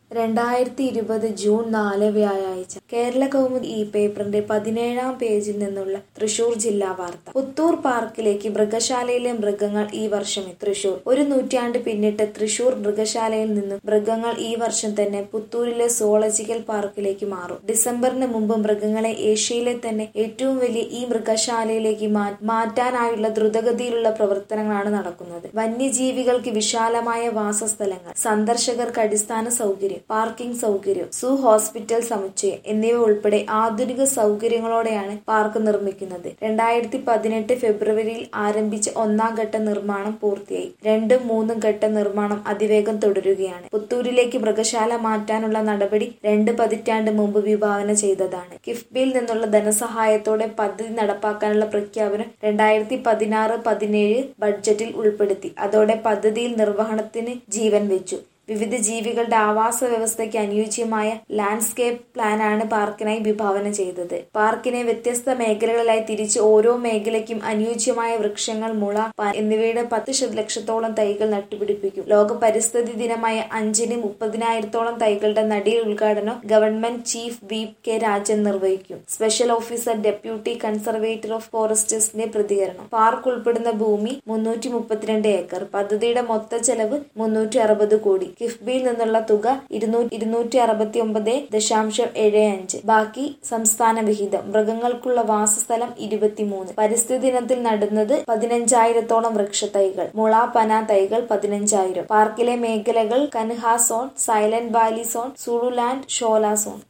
രണ്ടായിരത്തി ഇരുപത് ജൂൺ നാല് വ്യാഴാഴ്ച കേരള കൗമുദി ഈ പേപ്പറിന്റെ പതിനേഴാം പേജിൽ നിന്നുള്ള തൃശൂർ ജില്ലാ വാർത്ത പുത്തൂർ പാർക്കിലേക്ക് മൃഗശാലയിലെ മൃഗങ്ങൾ ഈ വർഷം എത്തി. തൃശൂർ ഒരു നൂറ്റാണ്ട് പിന്നിട്ട് തൃശൂർ മൃഗശാലയിൽ നിന്നും മൃഗങ്ങൾ ഈ വർഷം തന്നെ പുത്തൂരിലെ സോളജിക്കൽ പാർക്കിലേക്ക് മാറും ഡിസംബറിന് മുമ്പ് മൃഗങ്ങളെ ഏഷ്യയിലെ തന്നെ ഏറ്റവും വലിയ ഈ മൃഗശാലയിലേക്ക് മാ- മാറ്റാനായുള്ള ദ്രുതഗതിയിലുള്ള പ്രവർത്തനങ്ങളാണ് നടക്കുന്നത് വന്യജീവികൾക്ക് വിശാലമായ വാസസ്ഥലങ്ങൾ സന്ദർശകർക്ക് അടിസ്ഥാന സൗകര്യം പാർക്കിംഗ് സൗകര്യം സൂ ഹോസ്പിറ്റൽ സമുച്ചയം എന്നിവ ഉൾപ്പെടെ ആധുനിക സൗകര്യങ്ങളോടെയാണ് പാർക്ക് നിർമ്മിക്കുന്നത് രണ്ടായിരത്തി പതിനെട്ട് ഫെബ്രുവരിയിൽ ആരംഭിച്ച ഒന്നാം ഘട്ട നിർമ്മാണം പൂർത്തിയായി രണ്ടും മൂന്നും ഘട്ട നിർമ്മാണം അതിവേഗം തുടരുകയാണ് പുത്തൂരിലേക്ക് മൃഗശാല മാറ്റാനുള്ള നടപടി രണ്ട് പതിറ്റാണ്ട് മുമ്പ് വിഭാവന ചെയ്തതാണ് കിഫ്ബിയിൽ നിന്നുള്ള ധനസഹായത്തോടെ പദ്ധതി നടപ്പാക്കാനുള്ള പ്രഖ്യാപനം രണ്ടായിരത്തി പതിനാറ് പതിനേഴ് ബഡ്ജറ്റിൽ ഉൾപ്പെടുത്തി അതോടെ പദ്ധതിയിൽ നിർവഹണത്തിന് ജീവൻ വെച്ചു വിവിധ ജീവികളുടെ ആവാസ വ്യവസ്ഥയ്ക്ക് അനുയോജ്യമായ ലാൻഡ്സ്കേപ്പ് പ്ലാനാണ് പാർക്കിനായി വിഭാവന ചെയ്തത് പാർക്കിനെ വ്യത്യസ്ത മേഖലകളിലായി തിരിച്ച് ഓരോ മേഖലയ്ക്കും അനുയോജ്യമായ വൃക്ഷങ്ങൾ മുള പാൻ എന്നിവയുടെ പത്ത് ശത- ലക്ഷത്തോളം തൈകൾ നട്ടുപിടിപ്പിക്കും ലോക പരിസ്ഥിതി ദിനമായ അഞ്ചിന് മുപ്പതിനായിരത്തോളം തൈകളുടെ നടീൽ ഉദ്ഘാടനം government chief whip K Rajan നിർവഹിക്കും special officer deputy conservator of ഫോറസ്റ്റേഴ്സിന്റെ പ്രതികരണം പാർക്ക് ഉൾപ്പെടുന്ന ഭൂമി മുന്നൂറ്റി മുപ്പത്തിരണ്ട് ഏക്കർ പദ്ധതിയുടെ മൊത്ത ചെലവ് മുന്നൂറ്റി അറുപത് കോടി കിഫ്ബിയിൽ നിന്നുള്ള തുക ഇരുന്നൂറ്റി ഇരുന്നൂറ്റി അറുപത്തി ഒമ്പത് ദശാംശം ഏഴ് അഞ്ച് ബാക്കി സംസ്ഥാന വിഹിതം മൃഗങ്ങൾക്കുള്ള വാസസ്ഥലം ഇരുപത്തിമൂന്ന് പരിസ്ഥിതി ദിനത്തിൽ നടുന്നത് പതിനഞ്ചായിരത്തോളം വൃക്ഷത്തൈകൾ മുള പന തൈകൾ പതിനഞ്ചായിരം പാർക്കിലെ മേഖലകൾ Kanha zone Silent Valley zone Zululand shola zone